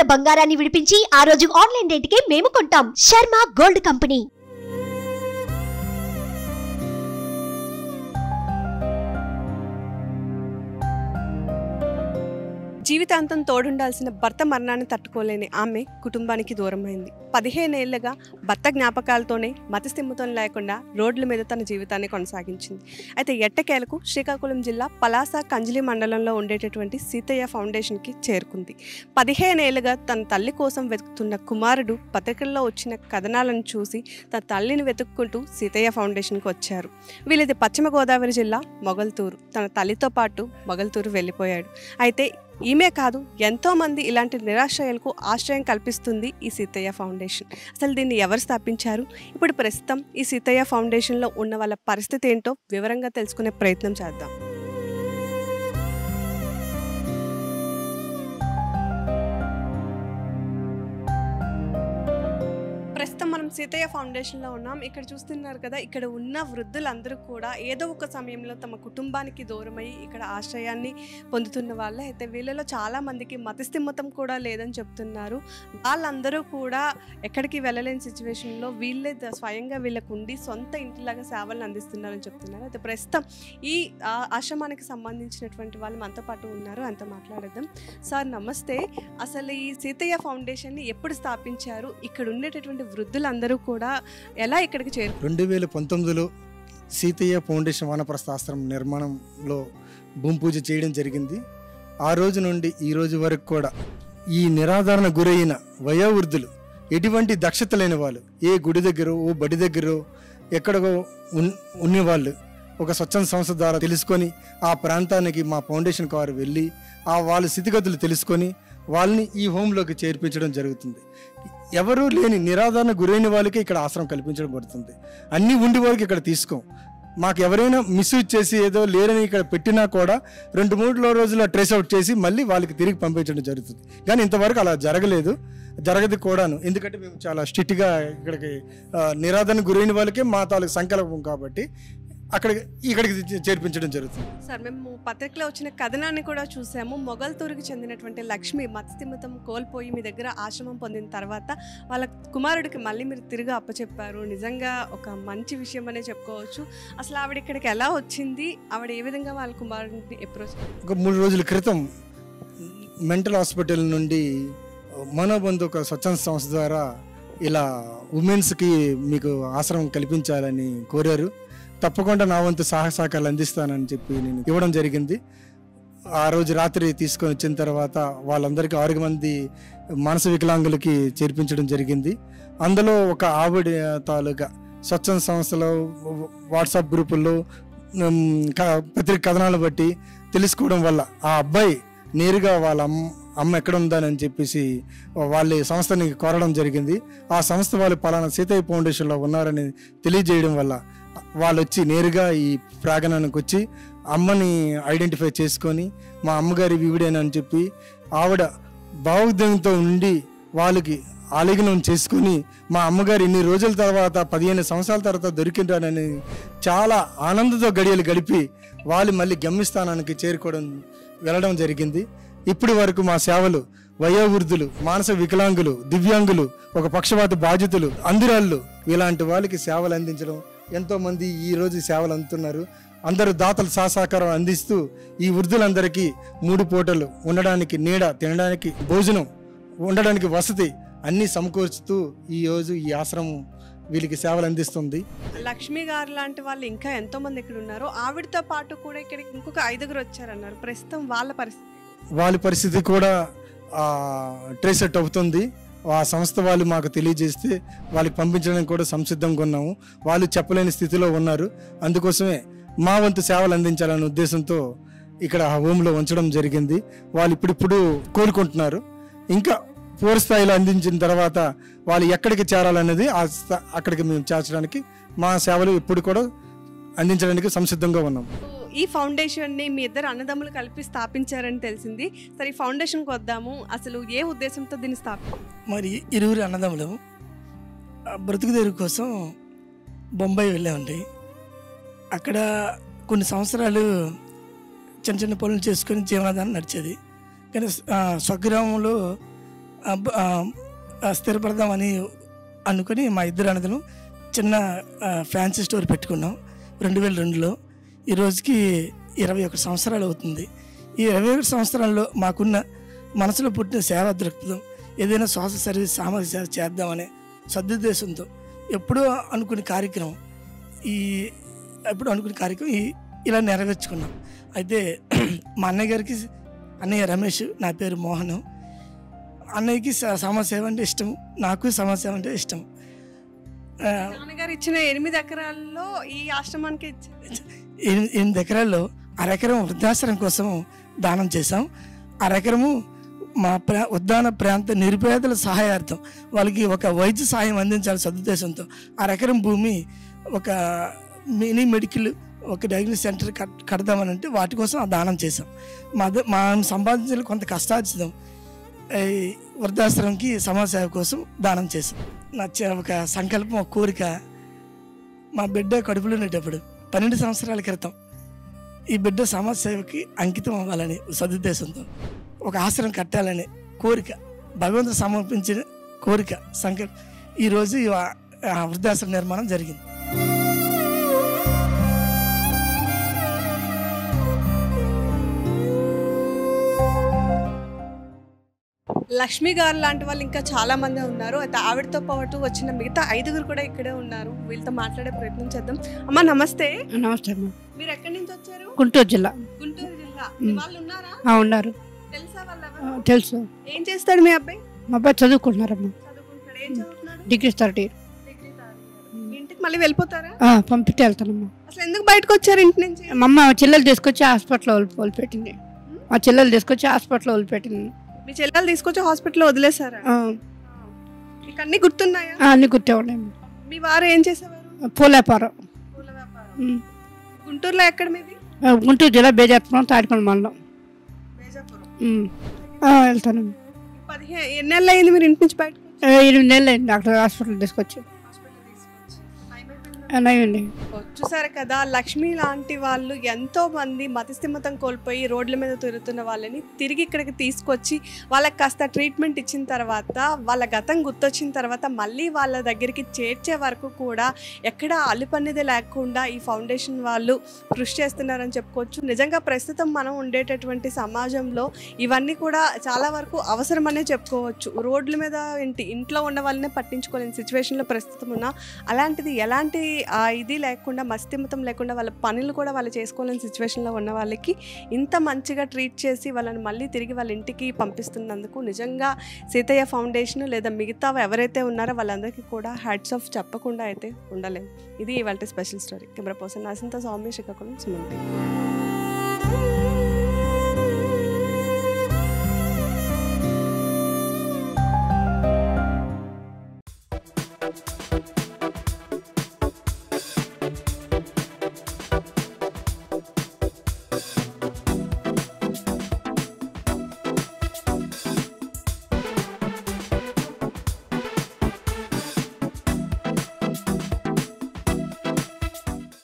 బంగారాన్ని విడిపించి ఆ రోజు ఆన్లైన్ రేటుకే మేము కొంటాం శర్మ గోల్డ్ కంపెనీ జీవితాంతం తోడుండాల్సిన భర్త మరణాన్ని తట్టుకోలేని ఆమె కుటుంబానికి దూరమైంది పదిహేనేళ్లుగా భర్త జ్ఞాపకాలతోనే మతిస్థిమ్మతం లేకుండా రోడ్ల మీద తన జీవితాన్ని కొనసాగించింది అయితే ఎట్టకేలకు శ్రీకాకుళం జిల్లా పలాస కంజిలి మండలంలో ఉండేటటువంటి సీతయ్య ఫౌండేషన్కి చేరుకుంది పదిహేనేళ్లుగా తన తల్లి కోసం వెతుకుతున్న కుమారుడు పత్రికల్లో వచ్చిన కథనాలను చూసి తన తల్లిని వెతుక్కుంటూ సీతయ్య ఫౌండేషన్కి వచ్చారు వీళ్ళది పశ్చిమ గోదావరి జిల్లా మొగల్తూరు తన తల్లితో పాటు మొగల్తూరు వెళ్ళిపోయాడు అయితే ఈమె కాదు ఎంతో మంది ఇలాంటి నిరాశ్రయాలకు ఆశ్రయం కల్పిస్తుంది ఈ సీతయ్య ఫౌండేషన్ అసలు దీన్ని ఎవరు స్థాపించారు ఇప్పుడు ప్రస్తుతం ఈ సీతయ్య ఫౌండేషన్లో ఉన్న వాళ్ళ పరిస్థితి ఏంటో వివరంగా తెలుసుకునే ప్రయత్నం చేద్దాం ప్రస్తుతం మనం సీతయ్య ఫౌండేషన్లో ఉన్నాం ఇక్కడ చూస్తున్నారు కదా ఇక్కడ ఉన్న వృద్ధులందరూ కూడా ఏదో ఒక సమయంలో తమ కుటుంబానికి దూరమై ఇక్కడ ఆశ్రయాన్ని పొందుతున్న వాళ్ళే అయితే వీళ్ళలో చాలా మందికి మతిస్థిమ్మతం కూడా లేదని చెప్తున్నారు వాళ్ళందరూ కూడా ఎక్కడికి వెళ్ళలేని సిచ్యువేషన్లో వీళ్ళే ద- స్వయంగా వీళ్ళకు ఉండి సొంత ఇంటిలాగా సేవలను అందిస్తున్నారని చెప్తున్నారు అయితే ప్రస్తుతం ఈ ఆ, ఆశ్రమానికి సంబంధించినటువంటి వాళ్ళు మనతో పాటు ఉన్నారు అంత మాట్లాడదాం సార్ నమస్తే అసలు ఈ సీతయ్య ఫౌండేషన్ని ఎప్పుడు స్థాపించారు ఇక్కడ ఉండేటటువంటి వృద్ధులందరూ కూడా ఎలా ఇక్కడికి చేరు రెండు వేల పంతొమ్మిదిలో సీతయ్య ఫౌండేషన్ వానప్రస్థ ఆశ్రమం నిర్మాణంలో భూమి పూజ చేయడం జరిగింది ఆ రోజు నుండి ఈ రోజు వరకు కూడా ఈ నిరాధారణ గురైన వయోవృద్ధులు ఎటువంటి దక్షత లేని వాళ్ళు ఏ గుడి దగ్గర ఓ బడి దగ్గర ఎక్కడో ఉన్ ఉన్నవాళ్ళు ఒక స్వచ్ఛంద సంస్థ ద్వారా తెలుసుకొని ఆ ప్రాంతానికి మా ఫౌండేషన్ వారు వెళ్ళి ఆ వాళ్ళ స్థితిగతులు తెలుసుకొని వాళ్ళని ఈ హోమ్లోకి చేర్పించడం జరుగుతుంది ఎవరూ లేని నిరాధారణ గురైన వాళ్ళకి ఇక్కడ ఆశ్రమం కల్పించడం పడుతుంది అన్ని ఉండి వాళ్ళకి ఇక్కడ తీసుకోం మాకు ఎవరైనా మిస్యూజ్ చేసి ఏదో లేరని ఇక్కడ పెట్టినా కూడా రెండు మూడు రోజుల్లో ట్రేస్ అవుట్ చేసి మళ్ళీ వాళ్ళకి తిరిగి పంపించడం జరుగుతుంది కానీ ఇంతవరకు అలా జరగలేదు జరగదు కూడాను ఎందుకంటే మేము చాలా స్ట్రిక్ట్గా ఇక్కడికి ఆ, నిరాధరణ గురైన వాళ్ళకే మా తాలూకు సంకల్పం కాబట్టి అక్కడికి ఇక్కడికి చేర్పించడం జరుగుతుంది సార్ మేము పత్రికలో వచ్చిన కథనాన్ని కూడా చూసాము మొగల్తూరుకి చెందినటువంటి లక్ష్మి మత్స్యమితం కోల్పోయి మీ దగ్గర ఆశ్రమం పొందిన తర్వాత వాళ్ళ కుమారుడికి మళ్ళీ మీరు తిరిగి అప్పచెప్పారు నిజంగా ఒక మంచి విషయం అనే చెప్పుకోవచ్చు అసలు ఆవిడ ఇక్కడికి ఎలా వచ్చింది ఆవిడ ఏ విధంగా వాళ్ళ కుమారుడిని అప్రోచ్ ఒక మూడు రోజుల క్రితం మెంటల్ హాస్పిటల్ నుండి మనోబంధు ఒక స్వచ్ఛంద సంస్థ ద్వారా ఇలా ఉమెన్స్కి మీకు ఆశ్రమం కల్పించాలని కోరారు తప్పకుండా నా వంతు సహాయ సహకారాలు అందిస్తానని చెప్పి నేను ఇవ్వడం జరిగింది ఆ రోజు రాత్రి తీసుకొని వచ్చిన తర్వాత వాళ్ళందరికీ ఆరు మంది మానస వికలాంగులకి చేర్పించడం జరిగింది అందులో ఒక ఆవిడ తాలూకా స్వచ్ఛంద సంస్థలో వాట్సాప్ గ్రూపుల్లో ఉమ్, క- పత్రిక కథనాలు బట్టి తెలుసుకోవడం వల్ల ఆ అబ్బాయి నేరుగా వాళ్ళ అమ్మ అమ్మ ఎక్కడ ఉందని చెప్పేసి వాళ్ళ సంస్థని కోరడం జరిగింది ఆ సంస్థ వాళ్ళు పలానా సీతయ్య ఫౌండేషన్లో ఉన్నారని తెలియజేయడం వల్ల వాళ్ళు వచ్చి నేరుగా ఈ ప్రాంగణానికి వచ్చి అమ్మని ఐడెంటిఫై చేసుకొని మా అమ్మగారి వివిడేనని చెప్పి ఆవిడ భావోద్వేగంతో ఉండి వాళ్ళకి ఆలింగనం చేసుకొని మా అమ్మగారు ఇన్ని రోజుల తర్వాత పదిహేను సంవత్సరాల తర్వాత దొరికింటానని చాలా ఆనందంతో గడియలు గడిపి వాళ్ళు మళ్ళీ గమ్యస్థానానికి చేరుకోవడం వెళ్ళడం జరిగింది ఇప్పటి వరకు మా సేవలు వయోవృద్ధులు మానస వికలాంగులు దివ్యాంగులు ఒక పక్షపాత బాధితులు అందిరాళ్ళు ఇలాంటి వాళ్ళకి సేవలు అందించడం ఎంతో మంది ఈ రోజు సేవలు అందుతున్నారు అందరూ దాతలు సహసహకారం అందిస్తూ ఈ వృద్ధులందరికీ మూడు పూటలు ఉండడానికి నీడ తినడానికి భోజనం ఉండడానికి వసతి అన్నీ సమకూర్చుతూ ఈ రోజు ఈ ఆశ్రమం వీళ్ళకి సేవలు అందిస్తుంది లక్ష్మి గారు లాంటి వాళ్ళు ఇంకా ఎంతో మంది ఇక్కడ ఉన్నారు ఆవిడతో పాటు కూడా ఇక్కడికి ఇంకొక ఐదుగురు వచ్చారన్నారు ప్రస్తుతం వాళ్ళ పరిస్థితి వాళ్ళ పరిస్థితి కూడా ట్రేస్ అవుట్ అవుతుంది ఆ సంస్థ వాళ్ళు మాకు తెలియజేస్తే వాళ్ళకి పంపించడానికి కూడా సంసిద్ధంగా ఉన్నాము వాళ్ళు చెప్పలేని స్థితిలో ఉన్నారు అందుకోసమే మా వంతు సేవలు అందించాలనే ఉద్దేశంతో ఇక్కడ ఆ హోమ్లో ఉంచడం జరిగింది వాళ్ళు ఇప్పుడిప్పుడు కోలుకుంటున్నారు ఇంకా పూర్వ స్థాయిలో అందించిన తర్వాత వాళ్ళు ఎక్కడికి చేరాలనేది ఆ స్థా- అక్కడికి మేము చేర్చడానికి మా సేవలు ఇప్పుడు కూడా అందించడానికి సంసిద్ధంగా ఉన్నాం ఈ ఫౌండేషన్ ని మీ ఇద్దరు అన్నదమ్ములు కలిపి స్థాపించారని తెలిసింది సరే ఈ ఫౌండేషన్ కి వద్దాము అసలు ఏ ఉద్దేశంతో దీన్ని స్థాపి మరి ఇరువురు అన్నదమ్ములు ఆ బ్రతుకు తెరువు కోసం బొంబాయి వెళ్ళామండి అక్కడ కొన్ని సంవత్సరాలు చిన్న చిన్న పనులు చేసుకొని జీవనాధారం నడిచేది కానీ ఆ, స్వగ్రామంలో ఆ, బ- ఆ, ఆ, స్థిరపడదామని అనుకొని మా ఇద్దరు అన్నదలు చిన్న ఆ, ఫ్యాన్సీ స్టోర్ పెట్టుకున్నాం రెండు వేల రెండులో ఈ రోజుకి ఇరవై ఒకటి సంవత్సరాలు అవుతుంది ఈ ఇరవై ఒకటి సంవత్సరాల్లో మాకున్న మనసులో పుట్టిన సేవా దృక్పథం ఏదైనా సోషల్ సర్వీస్ సామాజిక సేవ చేద్దామనే సదుద్దేశంతో ఎప్పుడో అనుకునే కార్యక్రమం ఈ ఎప్పుడు అనుకునే కార్యక్రమం ఈ ఇలా నెరవేర్చుకున్నాం అయితే మా అన్నయ్య గారికి అన్నయ్య రమేష్ నా పేరు మోహన్ అన్నయ్యకి స- సమాజ సేవ అంటే ఇష్టం నాకు సమాజ సేవ అంటే ఇష్టం ఆ, నాన్నగారు ఇచ్చిన ఎనిమిది ఎకరాల్లో ఈ ఆశ్రమానికి ఇచ్చారు ఎనిమిది ఎనిమిది ఎకరాల్లో అరెకరం వృద్ధాశ్రమం కోసం దానం చేశాం అరెకరము మా ప్రా ఉద్దాన ప్రాంత నిరుపేదల సహాయార్థం వాళ్ళకి ఒక వైద్య సహాయం అందించాలి సదుద్దేశంతో అరెకరం భూమి ఒక మినీ మెడికల్ ఒక డయాగ్నోస్ సెంటర్ కట్ కడదామని అంటే వాటి కోసం ఆ దానం చేశాం మా ద- మా సంపాదించిన కొంత కష్టార్జితం ఈ వృద్ధాశ్రమంకి సమాజ సేవ కోసం దానం చేశాం నా చ- ఒక సంకల్పం ఒక కోరిక మా బిడ్డ కడుపులో ఉండేటప్పుడు పన్నెండు సంవత్సరాల క్రితం ఈ బిడ్డ సమాజ సేవకి అంకితం అవ్వాలని సదుద్దేశంతో ఒక ఆశ్రమం కట్టాలని కోరిక భగవంతుడు సమర్పించిన కోరిక సంకల్ప ఈరోజు ఈ ఆ- ఆ వృద్ధాశ్రమ నిర్మాణం జరిగింది లక్ష్మి గారు లాంటి వాళ్ళు ఇంకా చాలా మంది ఉన్నారు అయితే ఆవిడతో పాటు వచ్చిన మిగతా ఐదుగురు కూడా ఇక్కడే ఉన్నారు వీళ్ళతో మాట్లాడే ప్రయత్నం చేద్దాం అమ్మా నమస్తే నమస్తే అమ్మా మీరు ఎక్కడి నుంచి వచ్చారు గుంటూరు జిల్లా గుంటూరు జిల్లా మ్. వాళ్ళు ఉన్నారా ఆ, ఉన్నారు తెలుసా వాళ్ళ ఆ, తెలుసు ఏం చేస్తాడు మీ అబ్బాయి మా అబ్బాయి చదువుకుంటున్నారమ్మా చదువుకుంటాడు ఏం చదువుతున్నాడు degree third year degree third year. మీ ఇంటికి మళ్ళీ వెళ్ళిపోతారా పంపితే వెళ్తానమ్మా అసలు ఎందుకు బయటకు వచ్చారు ఇంటి నుంచి మా అమ్మ చెల్లెలు తీసుకొచ్చి హాస్పిటల్లో వదిలి వదిలిపెట్టింది మా చెల్లెలు తీసుకొచ్చి హాస్పిటల్లో వదిలిపెట్టింది మీ చెల్లెలు తీసుకొచ్చి హాస్పిటల్లో వదిలేసారా ఆ, మీకు అన్ని గుర్తున్నాయా ఆ, అన్ని గుర్తే ఉన్నాయమ్మా మీ వారు ఏం చేసేవారు పూల వ్యాపారం పూల వ్యాపారం ఉమ్. గుంటూరులో ఎక్కడ మీది ఆ, గుంటూరు జిల్లా బేజాత్మం తాడికొండ మండలం బేజాపురం ఉమ్. ఆ, వెళ్తానమ్మా పదిహేను ఎన్ని నెలలు అయింది మీరు ఇంటి నుంచి బయటకు వచ్చి? ఆ, ఎనిమిది నెలలు అయింది డాక్టర్ హాస్పిటల్ తీసుకొచ్చి హాస్పిటల్ తీసుకొచ్చి. టైం అయిపోయిందా? ఆ, నయ్యండి ఓ, చూసారు కదా లక్ష్మి లాంటి వాళ్ళు ఎంతో మంది మతిస్థిమతం కోల్పోయి రోడ్ల మీద తిరుగుతున్న వాళ్ళని తిరిగి ఇక్కడికి తీసుకొచ్చి వాళ్ళకి కాస్త ట్రీట్మెంట్ ఇచ్చిన తర్వాత వాళ్ళ గతం గుర్తొచ్చిన తర్వాత మళ్ళీ వాళ్ళ దగ్గరికి చేర్చే వరకు కూడా ఎక్కడ అలుపనేది లేకుండా ఈ ఫౌండేషన్ వాళ్ళు కృషి చేస్తున్నారని చెప్పుకోవచ్చు నిజంగా ప్రస్తుతం మనం ఉండేటటువంటి సమాజంలో ఇవన్నీ కూడా చాలా వరకు అవసరమనే చెప్పుకోవచ్చు రోడ్ల మీద ఇంటి ఇంట్లో ఉన్న వాళ్ళనే పట్టించుకోలేని సిచ్యువేషన్లో ప్రస్తుతం ఉన్న అలాంటిది ఎలాంటి ఆ, ఇది లేకుండా మస్తిమతం లేకుండా వాళ్ళ పనులు కూడా వాళ్ళు చేసుకోలేని సిచ్యువేషన్లో ఉన్న వాళ్ళకి ఇంత మంచిగా ట్రీట్ చేసి వాళ్ళని మళ్ళీ తిరిగి వాళ్ళ ఇంటికి పంపిస్తున్నందుకు నిజంగా సీతయ్య ఫౌండేషన్ లేదా మిగతా ఎవరైతే ఉన్నారో వాళ్ళందరికీ కూడా హ్యాట్స్ ఆఫ్ చెప్పకుండా అయితే ఉండలేము ఇది ఇవాళ స్పెషల్ స్టోరీ కెమెరా పర్సన్ అసంత సౌమ్య శ్రీకాకుళం సుమంతి